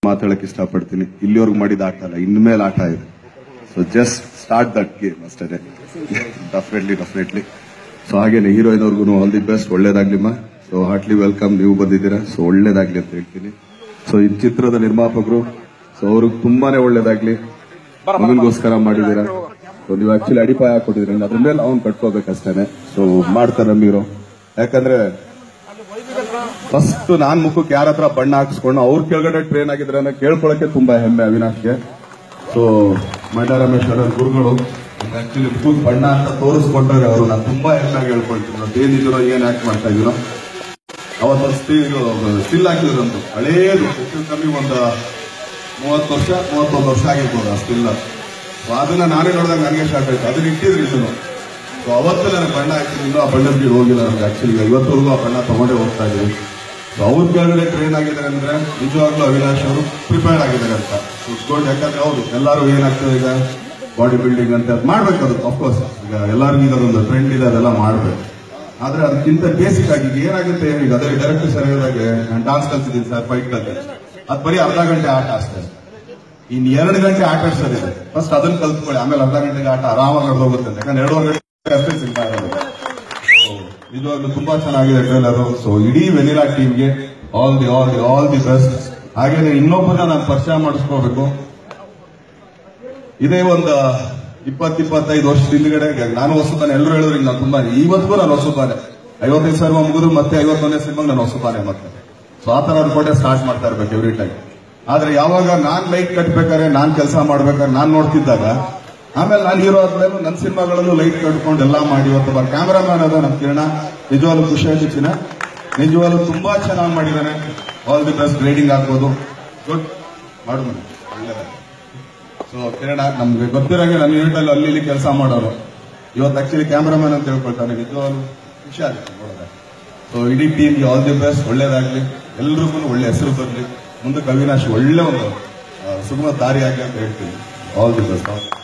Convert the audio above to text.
ಮಾತಾಡಕ್ ಇಷ್ಟಪಡ್ತೀನಿ ಇಲ್ಲಿವರೆಗೂ ಮಾಡಿದ ಆಟ ಅಲ್ಲ ಇನ್ಮೇಲೆ ಆಟ ಇದೆ so just start that game ಅಷ್ಟೇ ಡೆಫಿನೆಟ್ಲಿ ಡೆಫಿನೆಟ್ಲಿ ಸೊ ಹಾಗೇನೆ ಹೀರೋಯಿನ್ ಅವ್ರಿಗೂ ಆಲ್ ದಿ ಬೆಸ್ಟ್ ಒಳ್ಳೇದಾಗ್ಲಿಮ್ಮ ಸೊ ಹಾರ್ಟ್ಲಿ ವೆಲ್ಕಮ್ ನೀವು ಬಂದಿದ್ದೀರಾ ಸೊ ಒಳ್ಳೇದಾಗ್ಲಿ ಅಂತ ಹೇಳ್ತೀನಿ ಸೊ ಈ ಚಿತ್ರದ ನಿರ್ಮಾಪಕರು ಸೊ ಅವ್ರಿಗೆ ತುಂಬಾನೇ ಒಳ್ಳೇದಾಗ್ಲಿ ಮಗನಿಗೋಸ್ಕರ ಮಾಡಿದ್ದೀರಾ ಸೊ ನೀವು ಆಕ್ಚುಲಿ ಅಡಿಪಾಯ ಹಾಕೊಟ್ಟಿದ್ರಿ ಅದ್ರ ಮೇಲೆ ಅವ್ನು ಕಟ್ಕೋಬೇಕಷ್ಟೇನೆ ಸೊ ಮಾಡ್ತಾರೆ ಮೀರು ಯಾಕಂದ್ರೆ ಫಸ್ಟ್ ನಾನ್ ಮುಖಕ್ಕೆ ಯಾರ ಹತ್ರ ಬಣ್ಣ ಹಾಕಿಸ್ಕೊಂಡು ಅವ್ರ ಕೆಳಗಡೆ ಟ್ರೈನ್ ಆಗಿದ್ರೆ ಅನ್ನೋ ಕೇಳ್ಕೊಳಕ್ಕೆ ತುಂಬಾ ಹೆಮ್ಮೆ ಅವಿನಾಶ್ಗೆ ಸೊ ಮಂಡ ರಮೇಶ್ ಅವರ ಗುರುಗಳು ಆಕ್ಚುಲಿ ಮುಖಕ್ಕೆ ಬಣ್ಣ ಅಂತ ತೋರಿಸ್ಕೊಂಡ್ರೆ ಅವರು ನಾನು ತುಂಬಾ ಹೆಮ್ಮೆಯಾಗಿ ಹೇಳ್ಕೊಳ್ತೀನಿ ಅದು ಏನಿದ್ರು ಏನ್ ಆಕ್ಟ್ ಮಾಡ್ತಾ ಇದ್ರು ಅವತ್ತು ಸ್ಟಿಲ್ ಹಾಕಿದ್ರಂತು ಹಳೇದು ಹೆಚ್ಚು ಕಮ್ಮಿ ಒಂದು ಮೂವತ್ತು ವರ್ಷ ಮೂವತ್ತೊಂದು ವರ್ಷ ಆಗಿರ್ಬೋದು ಆ ಸ್ಟಿಲ್ ಅದನ್ನ ನಾನೇ ನೋಡಿದಾಗ ನನಗೆ ಶಾಕ್ ಆಯ್ತು ಅದನ್ನ ಇಟ್ಟಿದ್ರು ಇದನ್ನು ಸೊ ಅವತ್ತು ನನಗೆ ಬಣ್ಣ ಹಾಕಿದ್ರು ಆ ಬಣ್ಣದ ಗೀಡ್ ಹೋಗಿಲ್ಲ ನನಗೆ ಆಕ್ಚುಲಿ ಇವತ್ತವರೆಗೂ ಆ ಬಣ್ಣ ತಗೊಂಡೇ ಹೋಗ್ತಾ ಇದ್ದೀವಿ ಸೊ ಅವ್ರ ಕೆಳಗಡೆ ಟ್ರೈನ್ ಆಗಿದ್ದಾರೆ ಅಂದ್ರೆ ನಿಜವಾಗ್ಲೂ ಅವಿನಾಶ್ ಅವರು ಪ್ರಿಪೇರ್ಡ್ ಆಗಿದ್ದಾರೆ ಅಂತ ಉಟ್ಕೊಂಡು ಯಾಕಂದ್ರೆ ಹೌದು ಎಲ್ಲರೂ ಏನಾಗ್ತದೆ ಈಗ ಬಾಡಿ ಬಿಲ್ಡಿಂಗ್ ಅಂತ ಅದ್ ಮಾಡ್ಬೇಕು ಅದು ಅಫ್ಕೋರ್ಸ್ ಈಗ ಎಲ್ಲರಿಗೂ ಈಗ ಅದೊಂದು ಟ್ರೆಂಡ್ ಇದೆ ಅದೆಲ್ಲ ಮಾಡ್ಬೇಕು ಆದ್ರೆ ಅದಕ್ಕಿಂತ ಬೇಸಿಕ್ ಆಗಿ ಈಗ ಏನಾಗುತ್ತೆ ಈಗ ಅದೇ ಡೈರೆಕ್ಟ್ ಸರ್ ಹೇಳಿದಾಗೆ ನಾನು ಡಾನ್ಸ್ ಕಲ್ತಿದ್ದೀನಿ ಸರ್ ಫೈಟ್ ಕಲ್ತೆ ಅದು ಬರೀ ಅರ್ಧ ಗಂಟೆ ಆಟ ಅಷ್ಟೇ ಇನ್ ಎರಡು ಗಂಟೆ ಆಟ ಆಡ್ಸೋದಿದೆ ಫಸ್ಟ್ ಅದನ್ನ ಕಲ್ತ್ಕೊಳ್ಳಿ ಆಮೇಲೆ ಅರ್ಧ ಗಂಟೆಗೆ ಆಟ ಆರಾಮಾಗಿ ನಡೆದು ಹೋಗುತ್ತೆ ಅಂತ ಯಾಕಂದ್ರೆ ಎರಡೂವರೆ ಗಂಟೆ ಅಷ್ಟೇ ಸಿಗ್ತಾ ಇರೋದು So, ನಿಜವಾಗ್ಲೂ ತುಂಬಾ ಚೆನ್ನಾಗಿದೆ ಟ್ರೇಲರ್ ಸೊ ಇಡೀ ವೆನಿಲಾ ಟೀಮ್ಗೆ all the all the all the best ಹಾಗೇನೆ ಇನ್ನೊಬ್ಬನ ನಾನು ಪರಿಚಯ ಮಾಡಿಸ್ಕೋಬೇಕು ಇದೇ ಒಂದು ಇಪ್ಪತ್ ಇಪ್ಪತ್ತೈದು ವರ್ಷದ ಹಿಂದ್ಗಡೆ ನಾನು ಹೊಸತಾನೆ ಎಲ್ಲರೂ ಹೇಳಿದ್ರು ಈಗ ನಾನು ತುಂಬಾ ಇವತ್ತಿಗೂ ನಾನು ಹೊಸತಾನೆ ಐವತ್ತೈದು ಸಾವಿರ ಮುಗಿದ್ರು ಮತ್ತೆ ಐವತ್ತೊಂದನೇ ಸಿನಿಮಾಗೆ ನಾನು ಹೊಸತಾನೆ ಮತ್ತೆ ಸೊ ಆ ತರ ಅನ್ಕೊಂಡೆ ಸ್ಟಾರ್ಟ್ ಮಾಡ್ತಾ ಇರ್ಬೇಕು ಎವ್ರಿ ಟೈಮ್ ಆದ್ರೆ ಯಾವಾಗ ನಾನ್ ಲೈಟ್ ಕಟ್ಬೇಕಾದ್ರೆ ನಾನ್ ಕೆಲಸ ಮಾಡ್ಬೇಕಾದ್ರೆ ನಾನ್ ನೋಡ್ತಿದ್ದಾಗ ಆಮೇಲೆ ನಾನು ಹೀರೋ ಆದ್ಮೇಲೆ ನನ್ನ ಸಿನಿಮಾಗಳಲ್ಲೂ ಲೈಟ್ ಕಟ್ಕೊಂಡು ಎಲ್ಲ ಮಾಡಿ ಇವತ್ತು ಒಬ್ಬ ಕ್ಯಾಮರಾಮ್ಯಾನ್ ಅದ ನಮ್ಮ ಕಿರಣ ನಿಜವಾಗ್ಲೂ ಖುಷಿ ಆಯ್ತು ನಿಜವಾಗ್ಲೂ ತುಂಬಾ ಚೆನ್ನಾಗಿ ಮಾಡಿದ್ದಾನೆ ಆಲ್ ದಿ ಬೆಸ್ಟ್ ಗ್ರೇಡಿಂಗ್ ಆಗ್ಬೋದು ಗುಡ್ ಮಾಡು ಮನೆ. ಒಳ್ಳೆದಾಗ್ಲಿ. ಸೊ ಕಿರಣ ನಮ್ಗೆ ಗೊತ್ತಿರೋಂಗೆ ನನ್ನ ಯೂನಿಟ್ ಅಲ್ಲಿ ಅಲ್ಲಿ ಇಲ್ಲಿ ಕೆಲಸ ಮಾಡೋರು ಇವತ್ತು ಆಕ್ಚುಲಿ ಕ್ಯಾಮ್ರಾಮನ್ ಅಂತ ಹೇಳ್ಕೊಳ್ತಾನೆ ನಿಜವಾಗ್ಲೂ ಖುಷಿ ಆಗುತ್ತೆ ನೋಡಿದ್ರೆ ಸೊ ಇಡೀ ಟೀಮ್ಗೆ ಆಲ್ ದಿ ಬೆಸ್ಟ್ ಒಳ್ಳೇದಾಗ್ಲಿ ಎಲ್ರಿಗೂ ಒಳ್ಳೆ ಹೆಸರು ಬರಲಿ ಮುಂದಕ್ಕೆ ಅವಿನಾಶ್ ಒಳ್ಳೆ ಒಂದು ಆ, ಸುಗಮ ದಾರಿ ಆಗಲಿ ಅಂತ ಹೇಳ್ತೀನಿ ಆಲ್ ದಿ ಬೆಸ್ಟ್